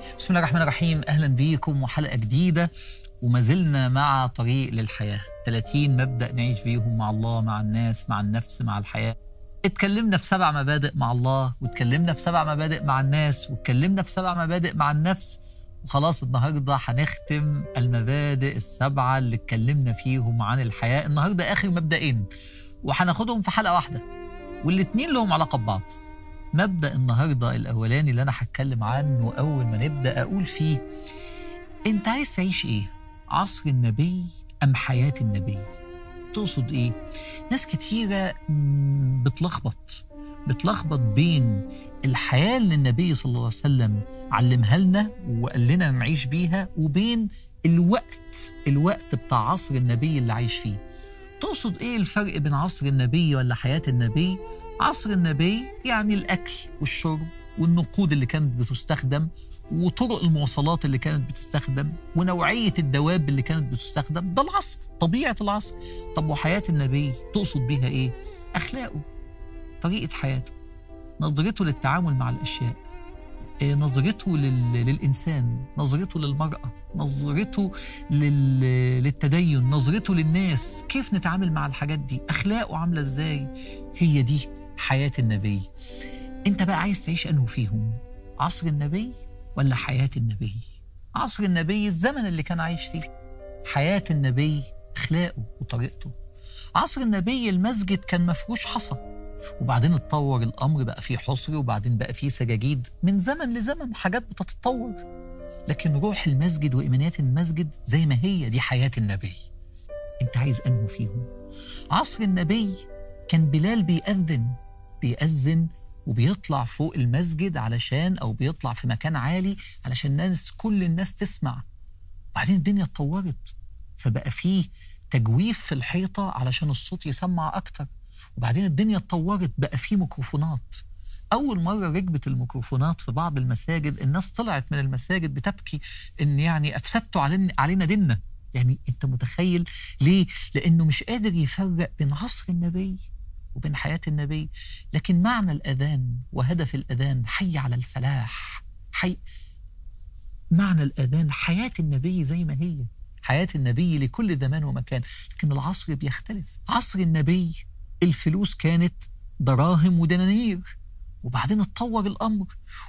بسم الله الرحمن الرحيم اهلا بيكم وحلقه جديده وما زلنا مع طريق للحياه 30 مبدا نعيش بيهم مع الله مع الناس مع النفس مع الحياه اتكلمنا في سبع مبادئ مع الله واتكلمنا في سبع مبادئ مع الناس واتكلمنا في سبع مبادئ مع النفس وخلاص النهارده هنختم المبادئ السبعه اللي اتكلمنا فيهم عن الحياه النهارده اخر مبدئين وهناخدهم في حلقه واحده والاتنين لهم علاقه ببعض مبدا النهارده الاولاني اللي انا هتكلم عنه اول ما نبدا اقول فيه انت عايز تعيش ايه عصر النبي ام حياه النبي تقصد ايه ناس كتيره مم، بتلخبط بتلخبط بين الحياه اللي النبي صلى الله عليه وسلم علمها لنا وقال لنا نعيش بيها وبين الوقت الوقت بتاع عصر النبي اللي عايش فيه تقصد ايه الفرق بين عصر النبي ولا حياه النبي عصر النبي يعني الاكل والشرب والنقود اللي كانت بتستخدم وطرق المواصلات اللي كانت بتستخدم ونوعيه الدواب اللي كانت بتستخدم ده العصر طبيعه العصر طب وحياه النبي تقصد بيها ايه اخلاقه طريقه حياته نظرته للتعامل مع الاشياء إيه، نظرته لل... للإنسان نظرته للمرأة نظرته لل... للتدين نظرته للناس كيف نتعامل مع الحاجات دي أخلاقه عاملة إزاي هي دي حياة النبي أنت بقى عايز تعيش أنه فيهم عصر النبي ولا حياة النبي عصر النبي الزمن اللي كان عايش فيه حياة النبي أخلاقه وطريقته عصر النبي المسجد كان مفروش حصى وبعدين اتطور الامر بقى فيه حصر وبعدين بقى فيه سجاجيد من زمن لزمن حاجات بتتطور لكن روح المسجد وايمانيات المسجد زي ما هي دي حياه النبي انت عايز انه فيهم عصر النبي كان بلال بيأذن بيأذن وبيطلع فوق المسجد علشان او بيطلع في مكان عالي علشان الناس كل الناس تسمع بعدين الدنيا اتطورت فبقى فيه تجويف في الحيطه علشان الصوت يسمع اكتر وبعدين الدنيا اتطورت بقى في ميكروفونات اول مره ركبت الميكروفونات في بعض المساجد الناس طلعت من المساجد بتبكي ان يعني افسدتوا علينا علينا ديننا يعني انت متخيل ليه لانه مش قادر يفرق بين عصر النبي وبين حياه النبي لكن معنى الاذان وهدف الاذان حي على الفلاح حي معنى الاذان حياه النبي زي ما هي حياه النبي لكل زمان ومكان لكن العصر بيختلف عصر النبي الفلوس كانت دراهم ودنانير وبعدين اتطور الامر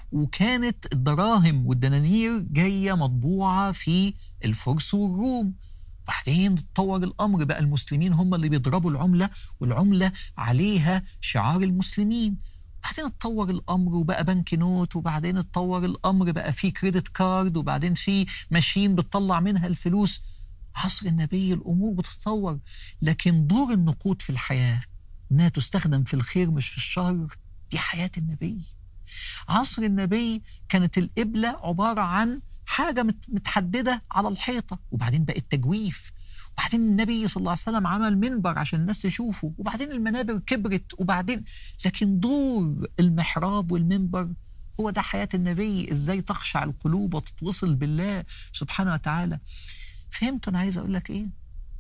وكانت الدراهم والدنانير جايه مطبوعه في الفرس والروم بعدين اتطور الامر بقى المسلمين هم اللي بيضربوا العمله والعمله عليها شعار المسلمين بعدين اتطور الامر وبقى بنك نوت وبعدين اتطور الامر بقى في كريدت كارد وبعدين في ماشين بتطلع منها الفلوس عصر النبي الامور بتتطور لكن دور النقود في الحياه انها تستخدم في الخير مش في الشر دي حياه النبي عصر النبي كانت القبله عباره عن حاجه مت- متحدده على الحيطه وبعدين بقت تجويف وبعدين النبي صلى الله عليه وسلم عمل منبر عشان الناس تشوفه وبعدين المنابر كبرت وبعدين لكن دور المحراب والمنبر هو ده حياه النبي ازاي تخشع القلوب وتتوصل بالله سبحانه وتعالى فهمت انا عايز اقول لك ايه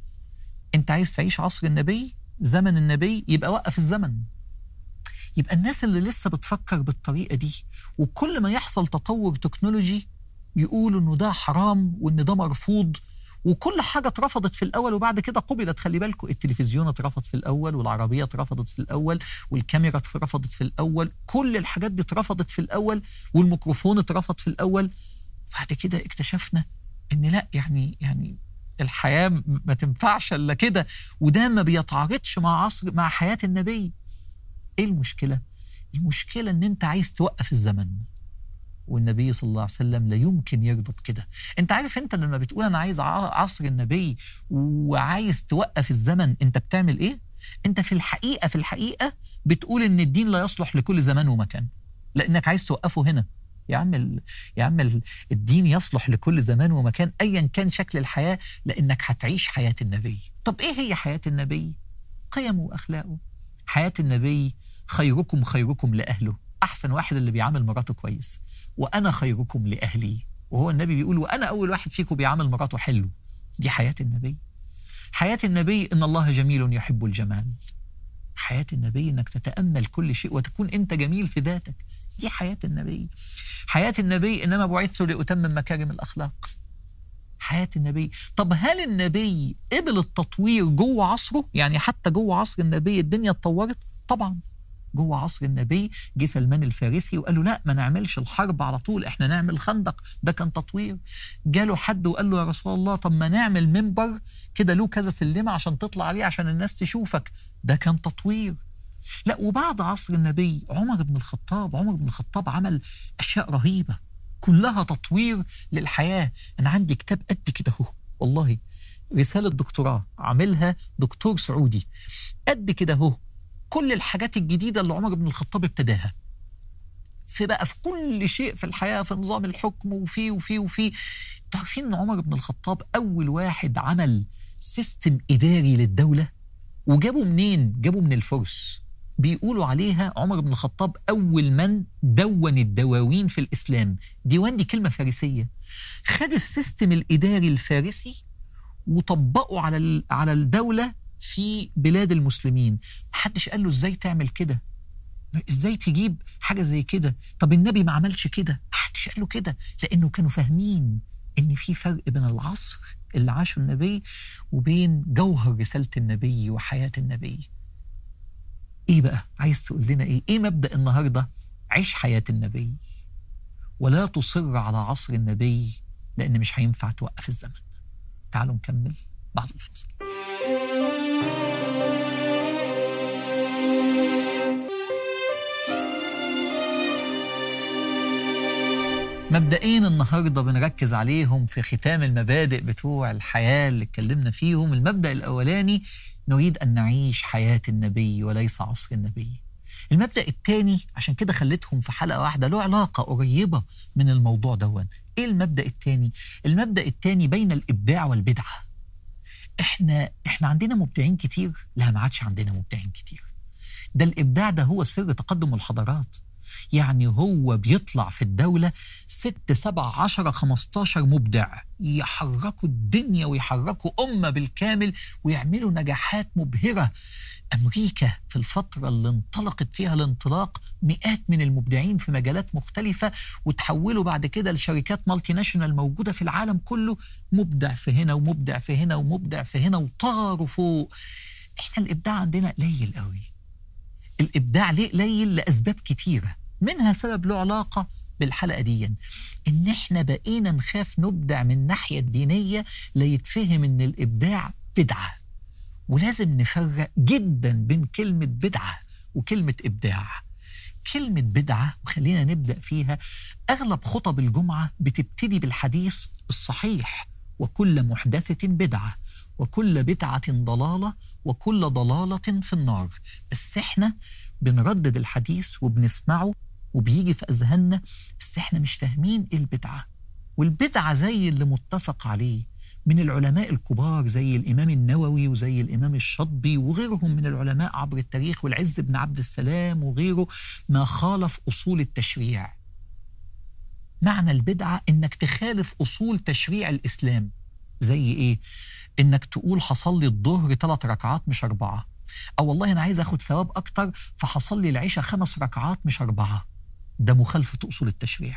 انت عايز تعيش عصر النبي زمن النبي يبقى وقف الزمن يبقى الناس اللي لسه بتفكر بالطريقه دي وكل ما يحصل تطور تكنولوجي يقولوا انه ده حرام وان ده مرفوض وكل حاجه اترفضت في الاول وبعد كده قبلت خلي بالكم التلفزيون اترفض في الاول والعربيه اترفضت في الاول والكاميرا اترفضت في الاول كل الحاجات دي اترفضت في الاول والميكروفون اترفض في الاول بعد كده اكتشفنا ان لا يعني يعني الحياه م- ما تنفعش الا كده وده ما بيتعارضش مع عصر مع حياه النبي ايه المشكله المشكله ان انت عايز توقف الزمن والنبي صلى الله عليه وسلم لا يمكن يرضى بكده انت عارف انت لما بتقول انا عايز ع- عصر النبي وعايز توقف الزمن انت بتعمل ايه انت في الحقيقه في الحقيقه بتقول ان الدين لا يصلح لكل زمان ومكان لانك عايز توقفه هنا يا عم ال... يا عم ال- الدين يصلح لكل زمان ومكان ايا كان شكل الحياه لانك هتعيش حياه النبي طب ايه هي حياه النبي قيمه واخلاقه حياه النبي خيركم خيركم لاهله احسن واحد اللي بيعامل مراته كويس وانا خيركم لاهلي وهو النبي بيقول وانا اول واحد فيكم بيعامل مراته حلو دي حياه النبي حياه النبي ان الله جميل يحب الجمال حياه النبي انك تتامل كل شيء وتكون انت جميل في ذاتك دي حياه النبي حياة النبي إنما بعثت لأتمم مكارم الأخلاق حياة النبي طب هل النبي قبل التطوير جوه عصره يعني حتى جوه عصر النبي الدنيا اتطورت طبعا جوه عصر النبي جه سلمان الفارسي وقال له لا ما نعملش الحرب على طول احنا نعمل خندق ده كان تطوير جاله حد وقال له يا رسول الله طب ما نعمل منبر كده له كذا سلمه عشان تطلع عليه عشان الناس تشوفك ده كان تطوير لا وبعد عصر النبي عمر بن الخطاب عمر بن الخطاب عمل اشياء رهيبه كلها تطوير للحياه انا عندي كتاب قد كده اهو والله رساله دكتوراه عاملها دكتور سعودي قد كده اهو كل الحاجات الجديده اللي عمر بن الخطاب ابتداها في بقى في كل شيء في الحياه في نظام الحكم وفي وفي وفي تعرفين ان عمر بن الخطاب اول واحد عمل سيستم اداري للدوله وجابوا منين؟ جابوا من الفرس بيقولوا عليها عمر بن الخطاب أول من دون الدواوين في الإسلام ديوان دي كلمة فارسية خد السيستم الإداري الفارسي وطبقه على على الدولة في بلاد المسلمين محدش قال له ازاي تعمل كده ازاي تجيب حاجة زي كده طب النبي ما عملش كده محدش قال له كده لأنه كانوا فاهمين ان في فرق بين العصر اللي عاشه النبي وبين جوهر رسالة النبي وحياة النبي ايه بقى عايز تقول لنا ايه ايه مبدا النهارده عيش حياه النبي ولا تصر على عصر النبي لان مش هينفع توقف الزمن تعالوا نكمل بعد الفصل مبدئين النهارده بنركز عليهم في ختام المبادئ بتوع الحياه اللي اتكلمنا فيهم المبدا الاولاني نريد أن نعيش حياة النبي وليس عصر النبي المبدأ الثاني عشان كده خليتهم في حلقة واحدة له علاقة قريبة من الموضوع دون إيه المبدأ الثاني؟ المبدأ الثاني بين الإبداع والبدعة إحنا إحنا عندنا مبدعين كتير لا ما عادش عندنا مبدعين كتير ده الإبداع ده هو سر تقدم الحضارات يعني هو بيطلع في الدولة ست سبع عشرة خمستاشر مبدع يحركوا الدنيا ويحركوا أمة بالكامل ويعملوا نجاحات مبهرة أمريكا في الفترة اللي انطلقت فيها الانطلاق مئات من المبدعين في مجالات مختلفة وتحولوا بعد كده لشركات مالتي ناشونال موجودة في العالم كله مبدع في هنا ومبدع في هنا ومبدع في هنا وطاروا فوق احنا الإبداع عندنا قليل قوي الإبداع ليه قليل لأسباب كتيرة منها سبب له علاقة بالحلقة دي إن إحنا بقينا نخاف نبدع من الناحية الدينية ليتفهم إن الإبداع بدعة ولازم نفرق جدا بين كلمة بدعة وكلمة إبداع كلمة بدعة وخلينا نبدأ فيها أغلب خطب الجمعة بتبتدي بالحديث الصحيح وكل محدثة بدعة وكل بدعة ضلالة وكل ضلالة في النار بس احنا بنردد الحديث وبنسمعه وبيجي في أذهاننا بس احنا مش فاهمين ايه البدعة والبدعة زي اللي متفق عليه من العلماء الكبار زي الإمام النووي وزي الإمام الشطبي وغيرهم من العلماء عبر التاريخ والعز بن عبد السلام وغيره ما خالف أصول التشريع معنى البدعة إنك تخالف أصول تشريع الإسلام زي إيه؟ إنك تقول حصل لي الظهر ثلاث ركعات مش أربعة أو والله أنا عايز أخد ثواب أكتر فحصل لي العشاء خمس ركعات مش أربعة ده مخالفة أصول التشريع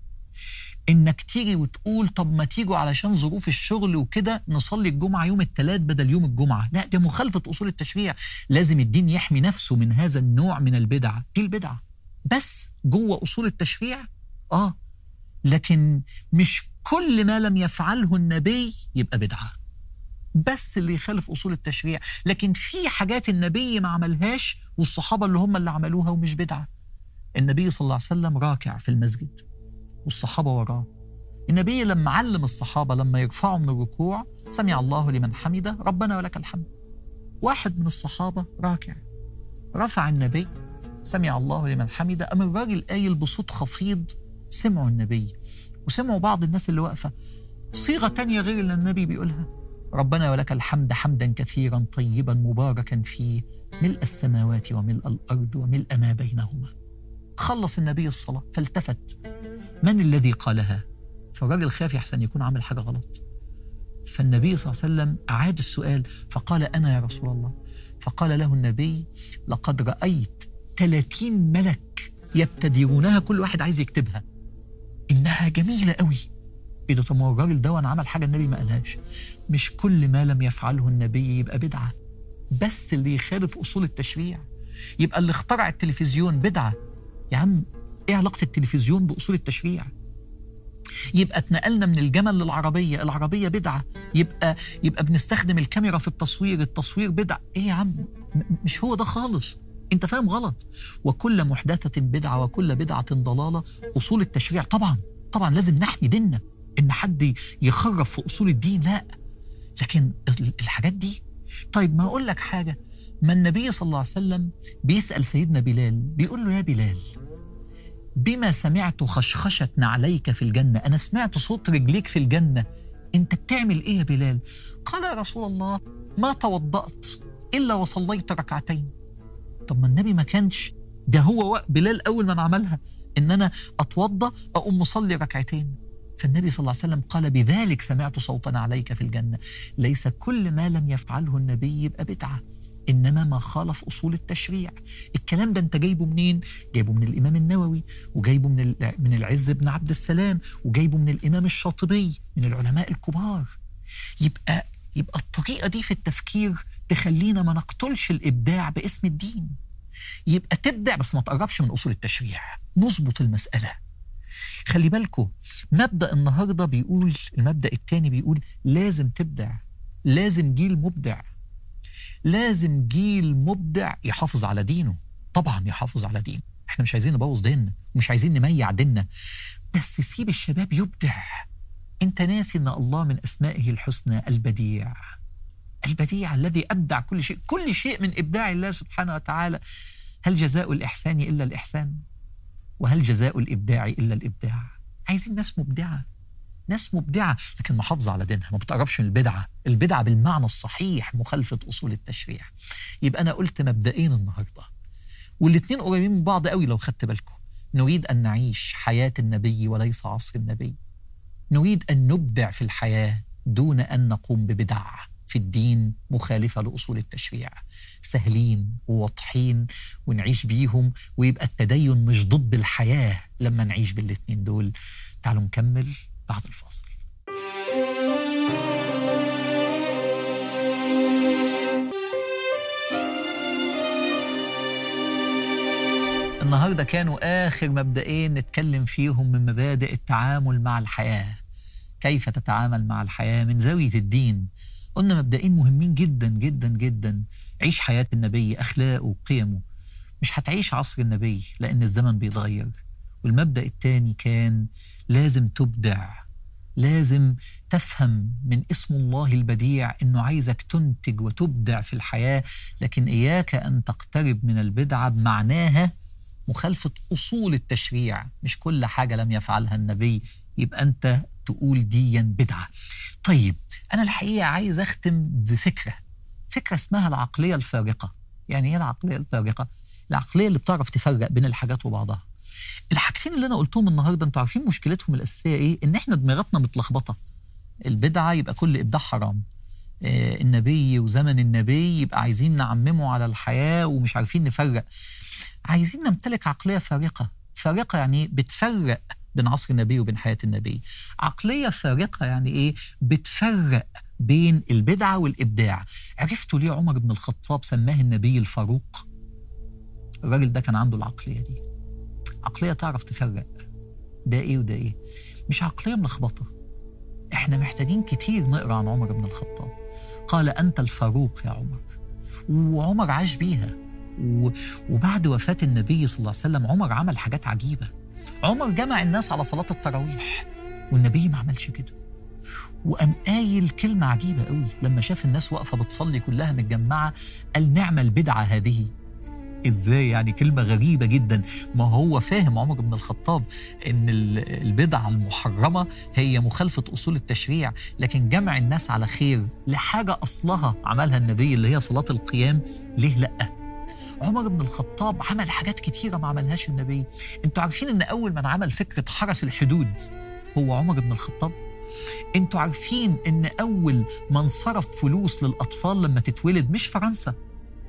انك تيجي وتقول طب ما تيجوا علشان ظروف الشغل وكده نصلي الجمعه يوم الثلاث بدل يوم الجمعه لا ده مخالفه اصول التشريع لازم الدين يحمي نفسه من هذا النوع من البدعه دي البدعه بس جوه اصول التشريع اه لكن مش كل ما لم يفعله النبي يبقى بدعه بس اللي يخالف اصول التشريع لكن في حاجات النبي ما عملهاش والصحابه اللي هم اللي عملوها ومش بدعه النبي صلى الله عليه وسلم راكع في المسجد والصحابة وراه النبي لما علم الصحابة لما يرفعوا من الركوع سمع الله لمن حمده ربنا ولك الحمد واحد من الصحابة راكع رفع النبي سمع الله لمن حمده أم الراجل قايل بصوت خفيض سمعوا النبي وسمعوا بعض الناس اللي واقفة صيغة تانية غير اللي النبي بيقولها ربنا ولك الحمد حمدا كثيرا طيبا مباركا فيه ملء السماوات وملء الأرض وملء ما بينهما خلص النبي الصلاة فالتفت من الذي قالها فالراجل خاف يحسن يكون عامل حاجة غلط فالنبي صلى الله عليه وسلم أعاد السؤال فقال أنا يا رسول الله فقال له النبي لقد رأيت 30 ملك يبتدرونها كل واحد عايز يكتبها انها جميله قوي ايه ده طب ما هو الراجل ده عمل حاجه النبي ما قالهاش مش كل ما لم يفعله النبي يبقى بدعه بس اللي يخالف اصول التشريع يبقى اللي اخترع التلفزيون بدعه يا عم ايه علاقه التلفزيون باصول التشريع يبقى اتنقلنا من الجمل للعربيه العربيه بدعه يبقى يبقى بنستخدم الكاميرا في التصوير التصوير بدعه ايه يا عم مش هو ده خالص انت فاهم غلط وكل محدثه بدعه وكل بدعه ضلاله اصول التشريع طبعا طبعا لازم نحمي ديننا ان حد يخرف في اصول الدين لا لكن الحاجات دي طيب ما اقول لك حاجه ما النبي صلى الله عليه وسلم بيسال سيدنا بلال بيقول له يا بلال بما سمعت خشخشة نعليك في الجنة أنا سمعت صوت رجليك في الجنة أنت بتعمل إيه يا بلال قال يا رسول الله ما توضأت إلا وصليت ركعتين طب ما النبي ما كانش ده هو بلال أول من عملها إن أنا أتوضأ أقوم مصلي ركعتين فالنبي صلى الله عليه وسلم قال بذلك سمعت صوتا عليك في الجنة ليس كل ما لم يفعله النبي يبقى بدعة انما ما خالف اصول التشريع الكلام ده انت جايبه منين جايبه من الامام النووي وجايبه من من العز بن عبد السلام وجايبه من الامام الشاطبي من العلماء الكبار يبقى يبقى الطريقه دي في التفكير تخلينا ما نقتلش الابداع باسم الدين يبقى تبدع بس ما تقربش من اصول التشريع نظبط المساله خلي بالكم مبدا النهارده بيقول المبدا الثاني بيقول لازم تبدع لازم جيل مبدع لازم جيل مبدع يحافظ على دينه طبعا يحافظ على دينه احنا مش عايزين نبوظ ديننا مش عايزين نميع ديننا بس سيب الشباب يبدع انت ناسي ان الله من اسمائه الحسنى البديع البديع الذي ابدع كل شيء كل شيء من ابداع الله سبحانه وتعالى هل جزاء الاحسان الا الاحسان وهل جزاء الابداع الا الابداع عايزين ناس مبدعه ناس مبدعة لكن محافظة على دينها ما بتقربش من البدعة البدعة بالمعنى الصحيح مخالفة أصول التشريع يبقى أنا قلت مبدئين النهاردة والاثنين قريبين من بعض قوي لو خدت بالكم نريد أن نعيش حياة النبي وليس عصر النبي نريد أن نبدع في الحياة دون أن نقوم ببدع في الدين مخالفة لأصول التشريع سهلين وواضحين ونعيش بيهم ويبقى التدين مش ضد الحياة لما نعيش بالاتنين دول تعالوا نكمل بعد الفاصل النهارده كانوا آخر مبدئين نتكلم فيهم من مبادئ التعامل مع الحياة كيف تتعامل مع الحياة من زاوية الدين قلنا مبدئين مهمين جدا جدا جدا عيش حياة النبي أخلاقه وقيمه مش هتعيش عصر النبي لأن الزمن بيتغير والمبدأ الثاني كان لازم تبدع لازم تفهم من اسم الله البديع انه عايزك تنتج وتبدع في الحياه لكن اياك ان تقترب من البدعه بمعناها مخالفه اصول التشريع مش كل حاجه لم يفعلها النبي يبقى انت تقول ديا بدعه. طيب انا الحقيقه عايز اختم بفكره فكره اسمها العقليه الفارقه. يعني ايه العقليه الفارقه؟ العقليه اللي بتعرف تفرق بين الحاجات وبعضها. الحاجتين اللي انا قلتهم النهارده انتوا عارفين مشكلتهم الاساسيه ايه؟ ان احنا دماغاتنا متلخبطه. البدعه يبقى كل ابداع حرام. آه النبي وزمن النبي يبقى عايزين نعممه على الحياه ومش عارفين نفرق. عايزين نمتلك عقليه فارقه، فارقه يعني بتفرق بين عصر النبي وبين حياه النبي. عقليه فارقه يعني ايه؟ بتفرق بين البدعه والابداع. عرفتوا ليه عمر بن الخطاب سماه النبي الفاروق؟ الراجل ده كان عنده العقليه دي. عقليه تعرف تفرق ده ايه وده ايه مش عقليه ملخبطه احنا محتاجين كتير نقرا عن عمر بن الخطاب قال انت الفاروق يا عمر وعمر عاش بيها و... وبعد وفاه النبي صلى الله عليه وسلم عمر عمل حاجات عجيبه عمر جمع الناس على صلاه التراويح والنبي ما عملش كده وقام قايل كلمه عجيبه قوي لما شاف الناس واقفه بتصلي كلها متجمعه قال نعم البدعه هذه ازاي يعني كلمة غريبة جدا ما هو فاهم عمر بن الخطاب ان البدعة المحرمة هي مخالفة اصول التشريع لكن جمع الناس على خير لحاجة اصلها عملها النبي اللي هي صلاة القيام ليه لأ عمر بن الخطاب عمل حاجات كتيرة ما عملهاش النبي انتوا عارفين ان اول من عمل فكرة حرس الحدود هو عمر بن الخطاب انتوا عارفين ان اول من صرف فلوس للاطفال لما تتولد مش فرنسا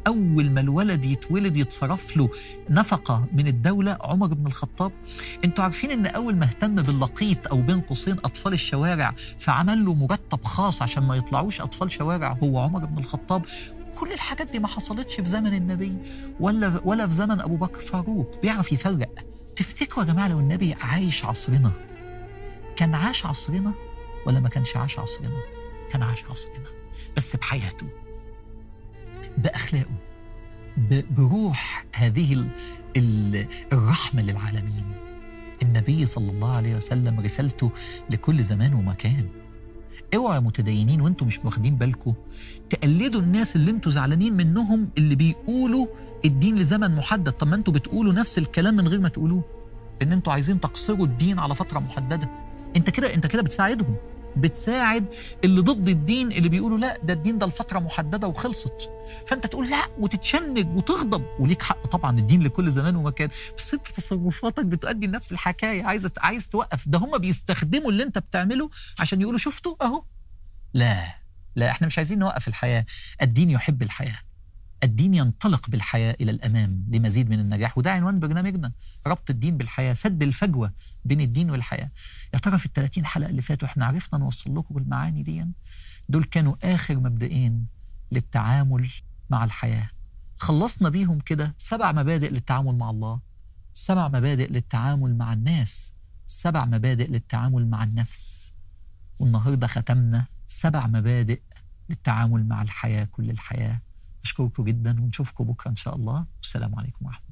أول ما الولد يتولد يتصرف له نفقة من الدولة عمر بن الخطاب انتوا عارفين ان أول ما اهتم باللقيط أو بين قوسين أطفال الشوارع فعمل له مرتب خاص عشان ما يطلعوش أطفال شوارع هو عمر بن الخطاب كل الحاجات دي ما حصلتش في زمن النبي ولا ولا في زمن ابو بكر فاروق بيعرف يفرق تفتكروا يا جماعه لو النبي عايش عصرنا كان عاش عصرنا ولا ما كانش عاش عصرنا كان عاش عصرنا بس بحياته باخلاقه ب- بروح هذه ال ال الرحمه للعالمين النبي صلى الله عليه وسلم رسالته لكل زمان ومكان اوعى يا متدينين وانتم مش واخدين بالكم تقلدوا الناس اللي انتوا زعلانين منهم اللي بيقولوا الدين لزمن محدد طب ما انتوا بتقولوا نفس الكلام من غير ما تقولوه ان انتوا عايزين تقصروا الدين على فتره محدده انت كده انت كده بتساعدهم بتساعد اللي ضد الدين اللي بيقولوا لا ده الدين ده لفتره محدده وخلصت فانت تقول لا وتتشنج وتغضب وليك حق طبعا الدين لكل زمان ومكان بس انت تصرفاتك بتؤدي لنفس الحكايه عايز عايز توقف ده هم بيستخدموا اللي انت بتعمله عشان يقولوا شفتوا اهو لا لا احنا مش عايزين نوقف الحياه الدين يحب الحياه الدين ينطلق بالحياه الى الامام لمزيد من النجاح وده عنوان برنامجنا ربط الدين بالحياه سد الفجوه بين الدين والحياه يا ترى في ال 30 حلقه اللي فاتوا احنا عرفنا نوصل لكم بالمعاني دي دول كانوا اخر مبدئين للتعامل مع الحياه خلصنا بيهم كده سبع مبادئ للتعامل مع الله سبع مبادئ للتعامل مع الناس سبع مبادئ للتعامل مع النفس والنهارده ختمنا سبع مبادئ للتعامل مع الحياه كل الحياه اشكركم جدا ونشوفكم بكره ان شاء الله والسلام عليكم ورحمه الله